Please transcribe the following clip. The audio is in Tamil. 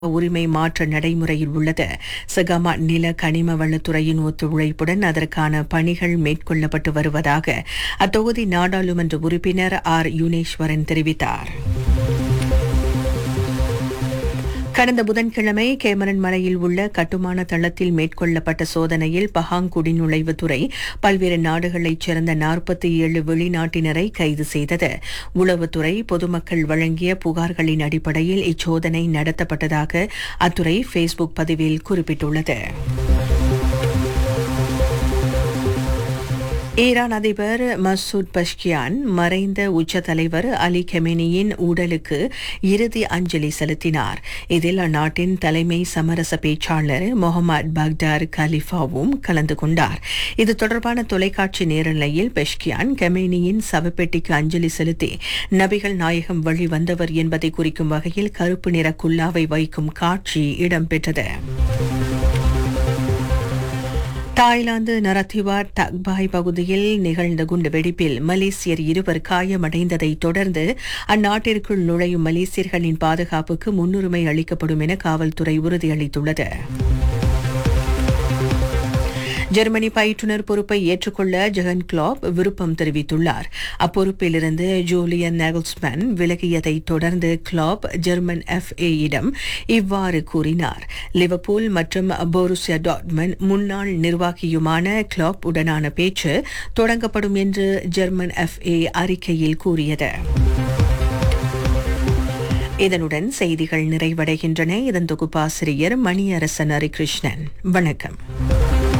உரிமை மாற்ற நடைமுறையில் உள்ளது சகமா நில கனிம வளத்துறையின் ஒத்துழைப்புடன் அதற்கான பணிகள் மேற்கொள்ளப்பட்டு வருவதாக அத்தொகுதி நாடாளுமன்ற உறுப்பினர் ஆர் யுனேஸ்வரன் தெரிவித்தார் கடந்த புதன்கிழமை கேமரன் மலையில் உள்ள கட்டுமான தளத்தில் மேற்கொள்ளப்பட்ட சோதனையில் பஹாங் குடிநுழைவுத்துறை பல்வேறு நாடுகளைச் சேர்ந்த நாற்பத்தி ஏழு வெளிநாட்டினரை கைது செய்தது உளவுத்துறை பொதுமக்கள் வழங்கிய புகார்களின் அடிப்படையில் இச்சோதனை நடத்தப்பட்டதாக அத்துறை ஃபேஸ்புக் பதிவில் குறிப்பிட்டுள்ளது ஈரான் அதிபர் மசூத் பஷ்கியான் மறைந்த உச்ச தலைவர் அலி கெமெனியின் உடலுக்கு இறுதி அஞ்சலி செலுத்தினார் இதில் அந்நாட்டின் தலைமை சமரச பேச்சாளர் முகமது பக்தார் கலிஃபாவும் கலந்து கொண்டார் இது தொடர்பான தொலைக்காட்சி நேரலையில் பெஷ்கியான் கெமேனியின் சவப்பெட்டிக்கு அஞ்சலி செலுத்தி நபிகள் நாயகம் வழி வந்தவர் என்பதை குறிக்கும் வகையில் கருப்பு நிற குல்லாவை வைக்கும் காட்சி இடம்பெற்றது தாய்லாந்து நரத்திவா டக்பாய் பகுதியில் நிகழ்ந்த குண்டுவெடிப்பில் மலேசியர் இருவர் காயமடைந்ததை தொடர்ந்து அந்நாட்டிற்குள் நுழையும் மலேசியர்களின் பாதுகாப்புக்கு முன்னுரிமை அளிக்கப்படும் என காவல்துறை உறுதியளித்துள்ளது ஜெர்மனி பயிற்றுநர் பொறுப்பை ஏற்றுக்கொள்ள ஜெகன் கிளாப் விருப்பம் தெரிவித்துள்ளார் அப்பொறுப்பிலிருந்து ஜூலியன் நெகல்ஸ்மேன் விலகியதை தொடர்ந்து கிளாப் ஜெர்மன் எஃப்ஏயிடம் இவ்வாறு கூறினார் லிவர்பூல் மற்றும் போருசியா டாட்மன் முன்னாள் நிர்வாகியுமான கிளாப் உடனான பேச்சு தொடங்கப்படும் என்று ஜெர்மன் எஃப்ஏ அறிக்கையில் கூறியது இதனுடன் செய்திகள் நிறைவடைகின்றன இதன் தொகுப்பாசிரியர் மணியரசன் ஹரிகிருஷ்ணன் வணக்கம்